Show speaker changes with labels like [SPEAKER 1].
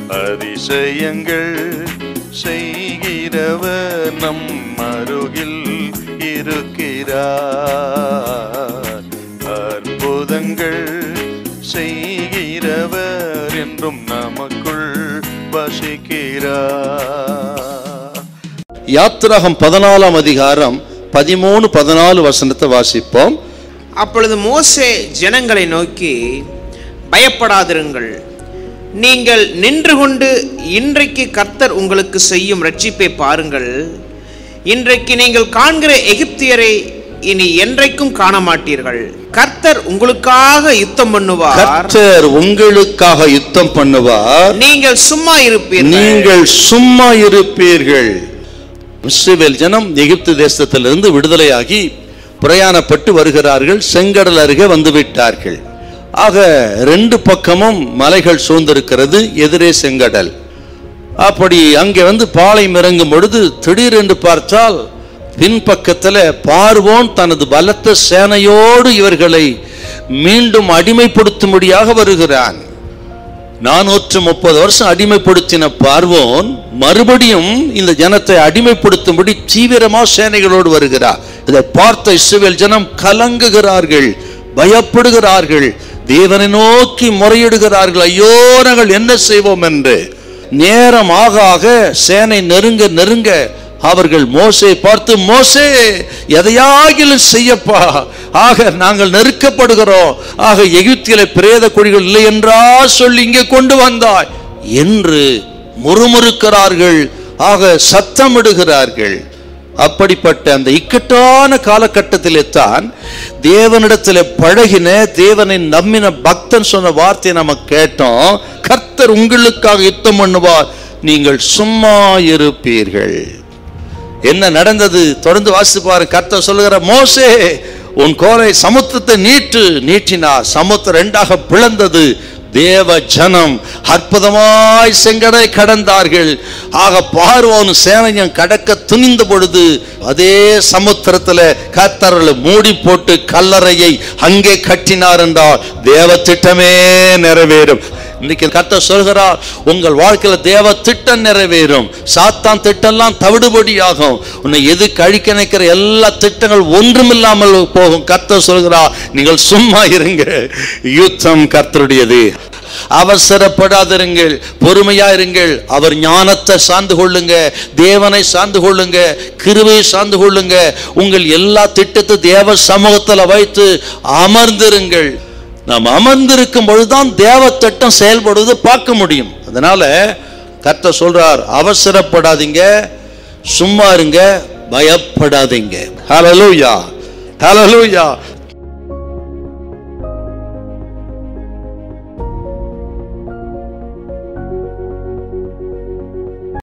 [SPEAKER 1] அதிசயங்கள் செய்கிறவர் நம் அருகில் இருக்கிறார் அற்புதங்கள் செய்கிறவர் என்றும் நமக்குள் வசிக்கிறார்
[SPEAKER 2] யாத்திராகம் பதினாலாம் அதிகாரம் பதிமூணு பதினாலு வசனத்தை வாசிப்போம்
[SPEAKER 3] அப்பொழுது மோசே ஜனங்களை நோக்கி பயப்படாதிருங்கள் நீங்கள் நின்று கொண்டு இன்றைக்கு கர்த்தர் உங்களுக்கு செய்யும் ரட்சிப்பை பாருங்கள் இன்றைக்கு நீங்கள் காண்கிற எகிப்தியரை இனி என்றைக்கும் காண மாட்டீர்கள் கர்த்தர் உங்களுக்காக யுத்தம் பண்ணுவார்
[SPEAKER 2] கர்த்தர் உங்களுக்காக யுத்தம் பண்ணுவார்
[SPEAKER 3] நீங்கள் சும்மா இருப்பீர்கள்
[SPEAKER 2] நீங்கள் சும்மா இருப்பீர்கள் இஸ்ரவேல் ஜனம் எகிப்து தேசத்திலிருந்து விடுதலையாகி பிரயாணப்பட்டு வருகிறார்கள் செங்கடல் அருகே வந்து விட்டார்கள் ஆக ரெண்டு பக்கமும் மலைகள் சூழ்ந்திருக்கிறது எதிரே செங்கடல் அப்படி அங்கே வந்து பாளையம் இறங்கும் பொழுது திடீரென்று பார்த்தால் பின்பக்கத்தில் பார்வோன் தனது பலத்த சேனையோடு இவர்களை மீண்டும் அடிமைப்படுத்தும்படியாக வருகிறான் நானூற்று முப்பது வருஷம் அடிமைப்படுத்தின பார்வோன் மறுபடியும் இந்த ஜனத்தை அடிமைப்படுத்தும்படி தீவிரமா சேனைகளோடு வருகிறார் இதை பார்த்த இஸ்ரவேல் ஜனம் கலங்குகிறார்கள் பயப்படுகிறார்கள் தேவனை நோக்கி முறையிடுகிறார்கள் ஐயோ நாங்கள் என்ன செய்வோம் என்று நேரம் ஆக ஆக சேனை நெருங்க நெருங்க அவர்கள் மோசே பார்த்து மோசே எதையாகிலும் செய்யப்பா ஆக நாங்கள் நெருக்கப்படுகிறோம் ஆக எகிப்தில பிரேத குழிகள் இல்லை என்றா சொல்லி இங்கே கொண்டு வந்தாய் என்று முறுமுறுக்கிறார்கள் ஆக சத்தமிடுகிறார்கள் அப்படிப்பட்ட அந்த இக்கட்டான காலகட்டத்திலே தான் தேவனிடத்தில் பழகின தேவனை நம்பின பக்தன் சொன்ன வார்த்தையை நம்ம கேட்டோம் கர்த்தர் உங்களுக்காக யுத்தம் பண்ணுவார் நீங்கள் சும்மா இருப்பீர்கள் என்ன நடந்தது தொடர்ந்து வாசித்து பாரு கர்த்தர் சொல்லுகிற மோசே உன் கோலை சமுத்திரத்தை நீட்டு நீட்டினா சமுத்திரம் ரெண்டாக பிளந்தது தேவ ஜனம் அற்புதமாய் செங்கடை கடந்தார்கள் ஆக பார்வோன் சேனையம் கடக்க துணிந்த பொழுது அதே சமுத்திரத்துல கர்த்தர்களை மூடி போட்டு கல்லறையை அங்கே கட்டினார் என்றால் தேவ திட்டமே நிறைவேறும் இன்னைக்கு கர்த்தர் சொல்கிறார் உங்கள் வாழ்க்கையில தேவ திட்டம் நிறைவேறும் சாத்தான் திட்டம்லாம் தவிடுபடியாகும் உன்னை எது கழிக்க நினைக்கிற எல்லா திட்டங்கள் ஒன்றுமில்லாமல் போகும் கர்த்தர் சொல்கிறார் நீங்கள் சும்மா இருங்க யுத்தம் கர்த்தருடையது அவசரப்படாதிருங்கள் பொறுமையா இருங்கள் அவர் ஞானத்தை சார்ந்து கொள்ளுங்க தேவனை சார்ந்து கொள்ளுங்க கிருபையை சார்ந்து கொள்ளுங்க உங்கள் எல்லா திட்டத்தை தேவ சமூகத்தில் வைத்து அமர்ந்திருங்கள் நாம் அமர்ந்திருக்கும் பொழுதுதான் தேவ திட்டம் செயல்படுவதை பார்க்க முடியும் அதனால கர்த்தர் சொல்றார் அவசரப்படாதீங்க சும்மா இருங்க பயப்படாதீங்க ஹalleluya ஹalleluya